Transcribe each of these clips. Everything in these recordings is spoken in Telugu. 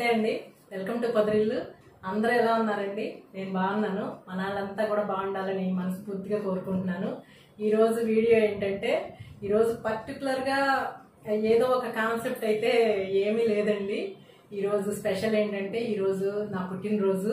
అండి వెల్కమ్ టు పొదరిల్లు అందరూ ఎలా ఉన్నారండి నేను బాగున్నాను మన వాళ్ళంతా కూడా బాగుండాలని మనస్ఫూర్తిగా కోరుకుంటున్నాను ఈరోజు వీడియో ఏంటంటే ఈరోజు పర్టికులర్గా ఏదో ఒక కాన్సెప్ట్ అయితే ఏమీ లేదండి ఈరోజు స్పెషల్ ఏంటంటే ఈరోజు నా పుట్టినరోజు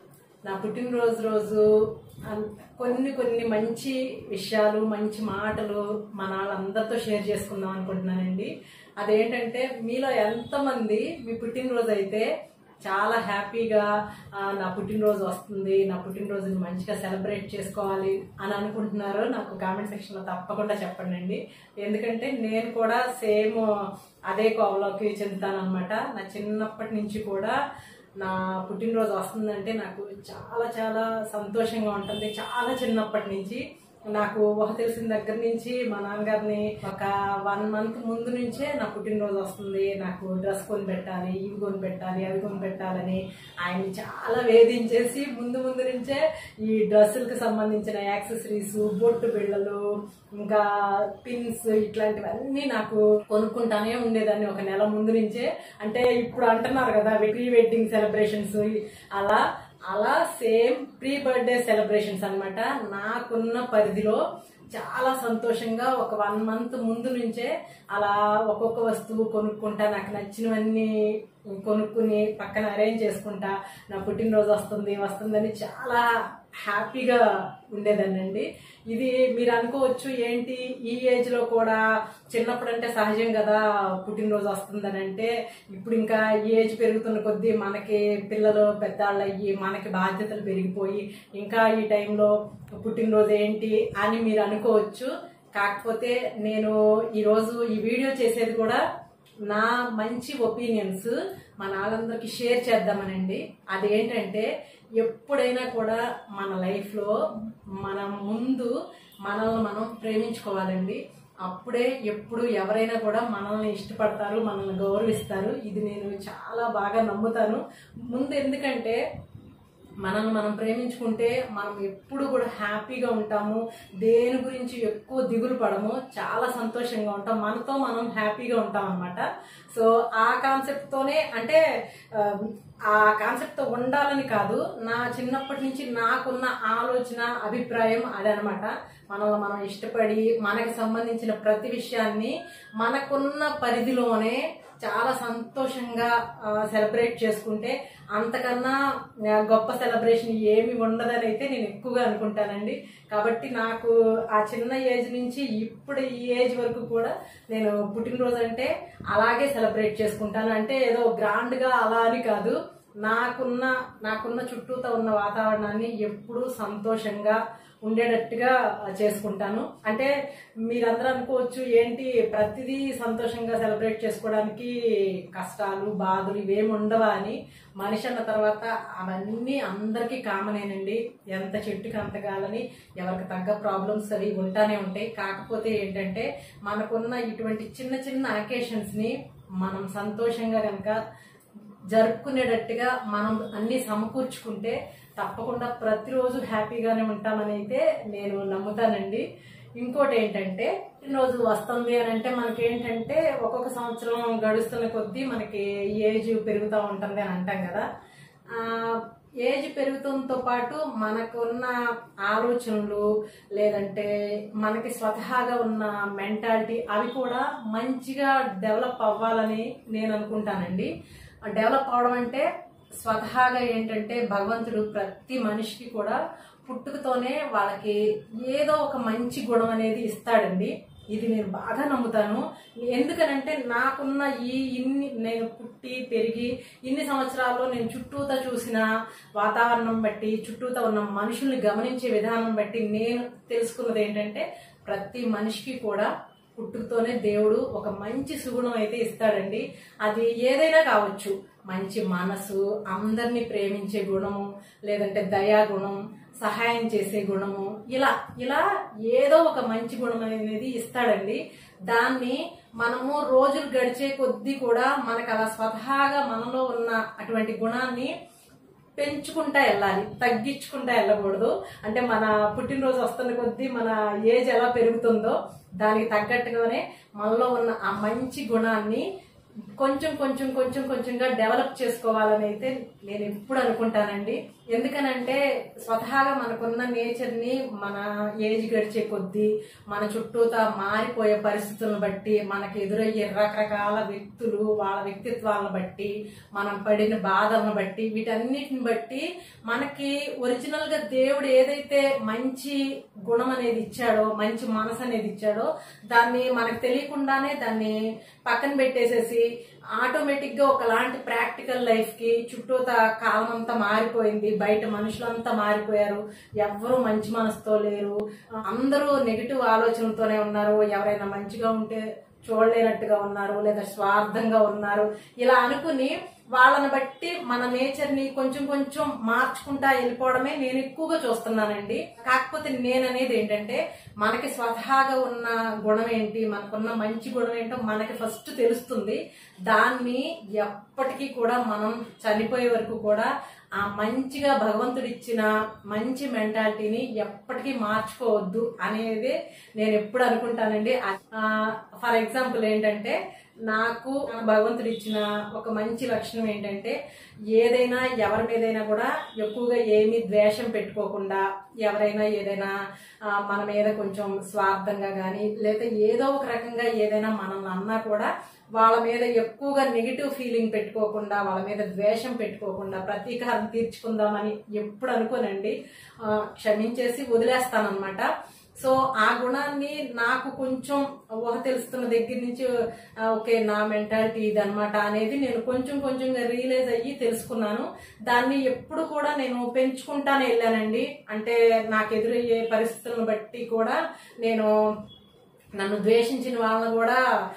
నా పుట్టినరోజు రోజు అన్- కొన్ని కొన్ని మంచి విషయాలు మంచి మాటలు మన వాళ్ళందరితో షేర్ చేసుకుందాం అనుకుంటున్నానండి అదేంటంటే మీలో ఎంతమంది మీ పుట్టినరోజు అయితే చాలా హ్యాపీగా ఆ, నా పుట్టినరోజు వస్తుంది నా పుట్టినరోజుని మంచిగా సెలబ్రేట్ చేసుకోవాలి అని అనుకుంటున్నారో నాకు కామెంట్ సెక్షన్లో తప్పకుండా చెప్పండి అండి ఎందుకంటే నేను కూడా సేమ్ అదే కోవలోకి చెందుతాను అనమాట నా చిన్నప్పటి నుంచి కూడా నా పుట్టినరోజు వస్తుందంటే నాకు చాలా చాలా సంతోషంగా ఉంటుంది చాలా చిన్నప్పటి నుంచి నాకు ఊహ తెలిసిన దగ్గర నుంచి మా నాన్నగారిని ఒక వన్ మంత్ ముందు నుంచే నా పుట్టినరోజు వస్తుంది నాకు డ్రెస్ కొని పెట్టాలి ఇవి కొని పెట్టాలి అవి కొని పెట్టాలని ఆయన్ని చాలా వేధించేసి ముందు ముందు నుంచే ఈ డ్రెస్సులకు సంబంధించిన యాక్సెసరీస్ బొట్టు బిళ్ళలు ఇంకా పిన్స్ ఇట్లాంటివన్నీ నాకు కొనుక్కుంటానే ఉండేదాన్ని ఒక నెల ముందు నుంచే అంటే ఇప్పుడు అంటున్నారు కదా ప్రీ వెడ్డింగ్ సెలబ్రేషన్స్ అలా అలా సేమ్ ప్రీ బర్త్డే సెలబ్రేషన్స్ అన్నమాట నాకున్న పరిధిలో చాలా సంతోషంగా ఒక వన్ మంత్ ముందు నుంచే అలా ఒక్కొక్క వస్తువు కొనుక్కుంటా నాకు నచ్చినవన్నీ కొనుక్కుని పక్కన అరేంజ్ చేసుకుంటా నా పుట్టినరోజు వస్తుంది వస్తుందని చాలా హ్యాపీగా ఉండేదానండి ఇది మీరు అనుకోవచ్చు ఏంటి ఈ ఏజ్ లో కూడా చిన్నప్పుడు అంటే సహజం కదా పుట్టినరోజు వస్తుందని అంటే ఇప్పుడు ఇంకా ఈ ఏజ్ పెరుగుతున్న కొద్దీ మనకి పిల్లలు పెద్దాళ్ళు అయ్యి మనకి బాధ్యతలు పెరిగిపోయి ఇంకా ఈ టైంలో పుట్టినరోజు ఏంటి అని మీరు అనుకోవచ్చు కాకపోతే నేను ఈరోజు ఈ వీడియో చేసేది కూడా నా మంచి ఒపీనియన్స్ మన వాళ్ళందరికీ షేర్ చేద్దామనండి అదేంటంటే ఎప్పుడైనా కూడా మన లైఫ్లో మనం ముందు మనల్ని మనం ప్రేమించుకోవాలండి అప్పుడే ఎప్పుడు ఎవరైనా కూడా మనల్ని ఇష్టపడతారు మనల్ని గౌరవిస్తారు ఇది నేను చాలా బాగా నమ్ముతాను ముందు ఎందుకంటే మనల్ని మనం ప్రేమించుకుంటే మనం ఎప్పుడు కూడా హ్యాపీగా ఉంటాము దేని గురించి ఎక్కువ దిగులు పడము చాలా సంతోషంగా ఉంటాం మనతో మనం హ్యాపీగా ఉంటాం అనమాట సో ఆ కాన్సెప్ట్ తోనే అంటే ఆ, ఆ కాన్సెప్ట్ తో ఉండాలని కాదు నా చిన్నప్పటి నుంచి నాకున్న ఆలోచన అభిప్రాయం అదనమాట మనల్ని మనం ఇష్టపడి మనకి సంబంధించిన ప్రతి విషయాన్ని మనకున్న పరిధిలోనే చాలా సంతోషంగా సెలబ్రేట్ చేసుకుంటే అంతకన్నా ఆ, గొప్ప సెలబ్రేషన్ ఏమి ఉండదని అయితే నేను ఎక్కువగా అనుకుంటానండి కాబట్టి నాకు ఆ చిన్న ఏజ్ నుంచి ఇప్పుడు ఈ ఏజ్ వరకు కూడా నేను పుట్టినరోజు అంటే అలాగే సెలబ్రేట్ చేసుకుంటాను అంటే ఏదో గ్రాండ్గా అలా అని కాదు నాకున్న నాకున్న చుట్టూతో ఉన్న వాతావరణాన్ని ఎప్పుడూ సంతోషంగా ఉండేటట్టుగా చేసుకుంటాను అంటే మీరందరూ అనుకోవచ్చు ఏంటి ప్రతిదీ సంతోషంగా సెలబ్రేట్ చేసుకోవడానికి కష్టాలు బాధలు ఇవేమి ఉండవా అని మనిషి అన్న తర్వాత అవన్నీ అందరికీ కామనేనండి ఎంత చెట్టుకి అంత గాలని ఎవరికి తగ్గ ప్రాబ్లమ్స్ అవి ఉంటానే ఉంటాయి కాకపోతే ఏంటంటే మనకున్న ఇటువంటి చిన్న చిన్న అకేషన్స్ ని మనం సంతోషంగా కనుక జరుపుకునేటట్టుగా మనం అన్ని సమకూర్చుకుంటే తప్పకుండా ప్రతిరోజు హ్యాపీగానే ఉంటామని అయితే నేను నమ్ముతానండి ఇంకోటి ఏంటంటే రోజు వస్తుంది అని అంటే మనకి ఏంటంటే ఒక్కొక్క సంవత్సరం గడుస్తున్న కొద్దీ మనకి ఏజ్ పెరుగుతూ ఉంటుంది అని అంటాం కదా ఆ, ఏజ్ పెరుగుతుంతో పాటు మనకున్న ఆలోచనలు లేదంటే మనకి స్వతహాగా ఉన్న మెంటాలిటీ అవి కూడా మంచిగా డెవలప్ అవ్వాలని నేను అనుకుంటానండి డెవలప్ అవడం అంటే స్వతహాగా ఏంటంటే భగవంతుడు ప్రతి మనిషికి కూడా పుట్టుకతోనే వాళ్ళకి ఏదో ఒక మంచి గుణం అనేది ఇస్తాడండి ఇది నేను బాగా నమ్ముతాను ఎందుకనంటే నాకున్న ఈ ఇన్ని నేను పుట్టి పెరిగి ఇన్ని సంవత్సరాల్లో నేను చుట్టూతా చూసిన వాతావరణం బట్టి చుట్టూతా ఉన్న మనుషుల్ని గమనించే విధానం బట్టి నేను తెలుసుకున్నది ఏంటంటే ప్రతి మనిషికి కూడా పుట్టుకతోనే దేవుడు ఒక మంచి సుగుణం అయితే ఇస్తాడండి అది ఏదైనా కావచ్చు మంచి మనసు అందరినీ ప్రేమించే గుణము లేదంటే దయా గుణం సహాయం చేసే గుణము ఇలా ఇలా ఏదో ఒక మంచి గుణం అనేది ఇస్తాడండి దాన్ని మనము రోజులు గడిచే కొద్దీ కూడా మనకు అలా స్వతహాగా మనలో ఉన్న అటువంటి గుణాన్ని పెంచుకుంటా వెళ్ళాలి తగ్గించుకుంటా వెళ్ళకూడదు అంటే మన పుట్టినరోజు వస్తున్న కొద్దీ మన ఏజ్ ఎలా పెరుగుతుందో దానికి తగ్గట్టుగానే మనలో ఉన్న ఆ మంచి గుణాన్ని కొంచెం కొంచెం కొంచెం కొంచెంగా డెవలప్ చేసుకోవాలని అయితే నేను ఎప్పుడు అనుకుంటానండి ఎందుకనంటే స్వతహాగా మనకున్న నేచర్ ని మన ఏజ్ గడిచే కొద్దీ మన చుట్టూతా మారిపోయే పరిస్థితులను బట్టి మనకి ఎదురయ్యే రకరకాల వ్యక్తులు వాళ్ళ వ్యక్తిత్వాలను బట్టి మనం పడిన బాధలను బట్టి వీటన్నిటిని బట్టి మనకి ఒరిజినల్ గా దేవుడు ఏదైతే మంచి గుణం అనేది ఇచ్చాడో మంచి మనసు అనేది ఇచ్చాడో దాన్ని మనకు తెలియకుండానే దాన్ని పక్కన పెట్టేసేసి ఆటోమేటిక్ గా ఒకలాంటి ప్రాక్టికల్ లైఫ్ కి చుట్టూత కాలం అంతా మారిపోయింది బయట మనుషులంతా మారిపోయారు ఎవ్వరూ మంచి మనసుతో లేరు అందరూ నెగిటివ్ ఆలోచనలతోనే ఉన్నారు ఎవరైనా మంచిగా ఉంటే చూడలేనట్టుగా ఉన్నారు లేదా స్వార్థంగా ఉన్నారు ఇలా అనుకుని వాళ్ళని బట్టి మన నేచర్ ని కొంచెం కొంచెం మార్చుకుంటా వెళ్ళిపోవడమే నేను ఎక్కువగా చూస్తున్నానండి కాకపోతే నేను అనేది ఏంటంటే మనకి స్వతహాగా ఉన్న గుణం ఏంటి మనకున్న మంచి గుణం ఏంటో మనకి ఫస్ట్ తెలుస్తుంది దాన్ని ఎప్పటికీ కూడా మనం చనిపోయే వరకు కూడా ఆ మంచిగా భగవంతుడు ఇచ్చిన మంచి మెంటాలిటీని ఎప్పటికీ మార్చుకోవద్దు అనేది నేను ఎప్పుడు అనుకుంటానండి ఫర్ ఎగ్జాంపుల్ ఏంటంటే నాకు భగవంతుడు ఇచ్చిన ఒక మంచి లక్షణం ఏంటంటే ఏదైనా ఎవరి మీదైనా కూడా ఎక్కువగా ఏమీ ద్వేషం పెట్టుకోకుండా ఎవరైనా ఏదైనా ఆ, మన మీద కొంచెం స్వార్థంగా కానీ లేదా ఏదో ఒక రకంగా ఏదైనా మనల్ని అన్నా కూడా వాళ్ళ మీద ఎక్కువగా నెగిటివ్ ఫీలింగ్ పెట్టుకోకుండా వాళ్ళ మీద ద్వేషం పెట్టుకోకుండా ప్రతీకారం తీర్చుకుందామని ఎప్పుడు అనుకోనండి ఆ, క్షమించేసి వదిలేస్తానన్నమాట సో ఆ గుణాన్ని నాకు కొంచెం ఊహ తెలుస్తున్న దగ్గర నుంచి ఆ, ఓకే నా మెంటాలిటీ ఇది అనమాట అనేది నేను కొంచెం కొంచెంగా రియలైజ్ అయ్యి తెలుసుకున్నాను దాన్ని ఎప్పుడు కూడా నేను పెంచుకుంటానే వెళ్ళానండి అంటే నాకు ఎదురయ్యే పరిస్థితులను బట్టి కూడా నేను నన్ను ద్వేషించిన వాళ్ళని కూడా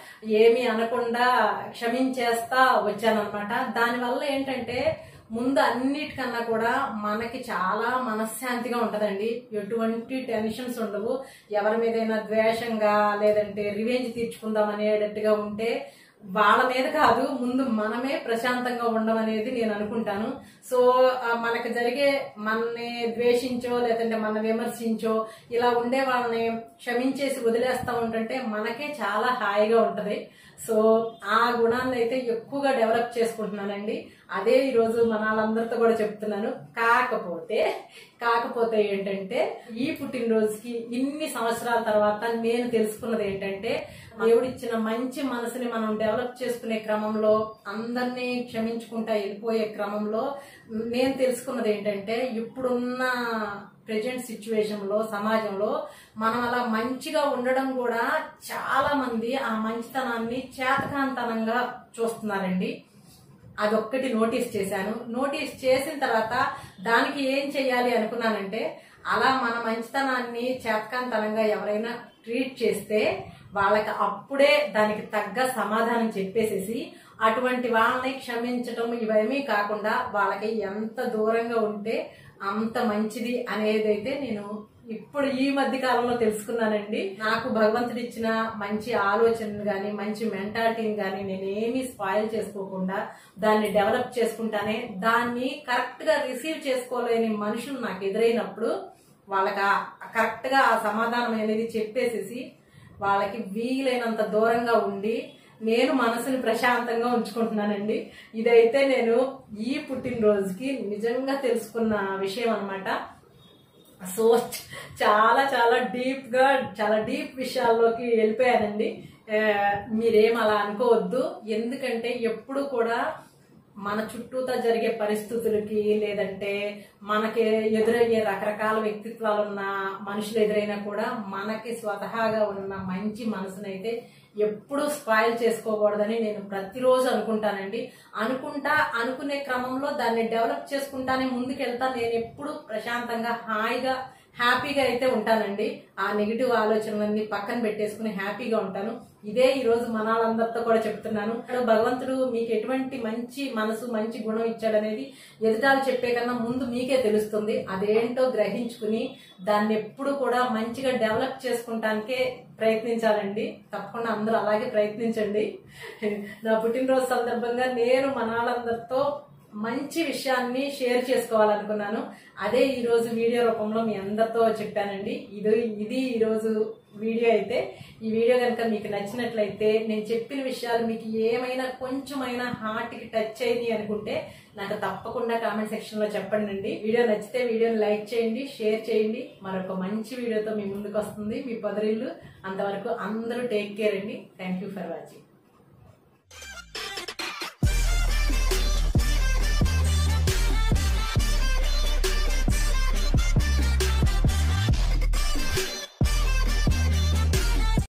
ఏమీ అనకుండా క్షమించేస్తా వచ్చానన్నమాట దానివల్ల ఏంటంటే ముందు అన్నిటికన్నా కూడా మనకి చాలా మనశ్శాంతిగా ఉంటదండి ఎటువంటి టెన్షన్స్ ఉండవు ఎవరి మీదైనా ద్వేషంగా లేదంటే రివెంజ్ తీర్చుకుందాం అనేటట్టుగా ఉంటే వాళ్ళ మీద కాదు ముందు మనమే ప్రశాంతంగా ఉండడం అనేది నేను అనుకుంటాను సో ఆ, మనకు జరిగే మనని ద్వేషించో లేదంటే మన విమర్శించో ఇలా ఉండే వాళ్ళని క్షమించేసి వదిలేస్తా ఉంటుంటే మనకే చాలా హాయిగా ఉంటది సో ఆ గుణాన్ని అయితే ఎక్కువగా డెవలప్ చేసుకుంటున్నానండి అదే ఈరోజు మన వాళ్ళందరితో కూడా చెప్తున్నాను కాకపోతే కాకపోతే ఏంటంటే ఈ పుట్టినరోజుకి ఇన్ని సంవత్సరాల తర్వాత నేను తెలుసుకున్నది ఏంటంటే దేవుడిచ్చిన మంచి మనసుని మనం డెవలప్ చేసుకునే క్రమంలో అందరినీ క్షమించుకుంటా వెళ్ళిపోయే క్రమంలో నేను తెలుసుకున్నది ఏంటంటే ఇప్పుడున్న ప్రజెంట్ సిచ్యువేషన్ లో సమాజంలో మనం అలా మంచిగా ఉండడం కూడా చాలా మంది ఆ మంచితనాన్ని చేతకాంతనంగా చూస్తున్నారండి అదొక్కటి నోటీస్ చేశాను నోటీస్ చేసిన తర్వాత దానికి ఏం చెయ్యాలి అనుకున్నానంటే అలా మన మంచితనాన్ని చేతకాంతనంగా ఎవరైనా ట్రీట్ చేస్తే వాళ్ళకి అప్పుడే దానికి తగ్గ సమాధానం చెప్పేసేసి అటువంటి వాళ్ళని క్షమించటం ఇవేమీ కాకుండా వాళ్ళకి ఎంత దూరంగా ఉంటే అంత మంచిది అనేది అయితే నేను ఇప్పుడు ఈ మధ్య కాలంలో తెలుసుకున్నానండి నాకు భగవంతుడు ఇచ్చిన మంచి ఆలోచనలు గాని మంచి మెంటాలిటీని గాని నేను ఏమీ స్పాయిల్ చేసుకోకుండా దాన్ని డెవలప్ చేసుకుంటానే దాన్ని కరెక్ట్ గా రిసీవ్ చేసుకోలేని మనుషులు నాకు ఎదురైనప్పుడు వాళ్ళకి కరెక్ట్ గా ఆ సమాధానం అనేది చెప్పేసేసి వాళ్ళకి వీలైనంత దూరంగా ఉండి నేను మనసుని ప్రశాంతంగా ఉంచుకుంటున్నానండి ఇదైతే నేను ఈ పుట్టినరోజుకి నిజంగా తెలుసుకున్న విషయం అన్నమాట సో చాలా చాలా డీప్ గా చాలా డీప్ విషయాల్లోకి వెళ్ళిపోయానండి ఆ, మీరేం అలా అనుకోవద్దు ఎందుకంటే ఎప్పుడు కూడా మన చుట్టూతా జరిగే పరిస్థితులకి లేదంటే మనకి ఎదురయ్యే రకరకాల వ్యక్తిత్వాలు ఉన్న మనుషులు ఎదురైనా కూడా మనకి స్వతహాగా ఉన్న మంచి మనసునైతే ఎప్పుడూ స్పాయిల్ చేసుకోకూడదని నేను ప్రతిరోజు అనుకుంటానండి అనుకుంటా అనుకునే క్రమంలో దాన్ని డెవలప్ చేసుకుంటానే ముందుకెళ్తా నేను ఎప్పుడు ప్రశాంతంగా హాయిగా హ్యాపీగా అయితే ఉంటానండి ఆ నెగిటివ్ ఆలోచనలన్నీ పక్కన పెట్టేసుకుని హ్యాపీగా ఉంటాను ఇదే ఈ రోజు మన వాళ్ళందరితో కూడా చెప్తున్నాను భగవంతుడు మీకు ఎటువంటి మంచి మనసు మంచి గుణం ఇచ్చాడనేది ఎదుటాలు చెప్పే కన్నా ముందు మీకే తెలుస్తుంది అదేంటో గ్రహించుకుని దాన్ని ఎప్పుడు కూడా మంచిగా డెవలప్ చేసుకుంటానికే ప్రయత్నించాలండి తప్పకుండా అందరూ అలాగే ప్రయత్నించండి నా పుట్టినరోజు సందర్భంగా నేను మన వాళ్ళందరితో మంచి విషయాన్ని షేర్ చేసుకోవాలనుకున్నాను అదే ఈ రోజు వీడియో రూపంలో మీ అందరితో చెప్పానండి ఇది ఇది ఈ రోజు వీడియో అయితే ఈ వీడియో కనుక మీకు నచ్చినట్లయితే నేను చెప్పిన విషయాలు మీకు ఏమైనా కొంచెమైనా హార్ట్కి టచ్ అయింది అనుకుంటే నాకు తప్పకుండా కామెంట్ సెక్షన్ లో చెప్పండి అండి వీడియో నచ్చితే వీడియోని లైక్ చేయండి షేర్ చేయండి మరొక మంచి వీడియోతో మీ ముందుకు వస్తుంది మీ పొదరిల్లు అంతవరకు అందరూ టేక్ కేర్ అండి థ్యాంక్ యూ ఫర్ వాచింగ్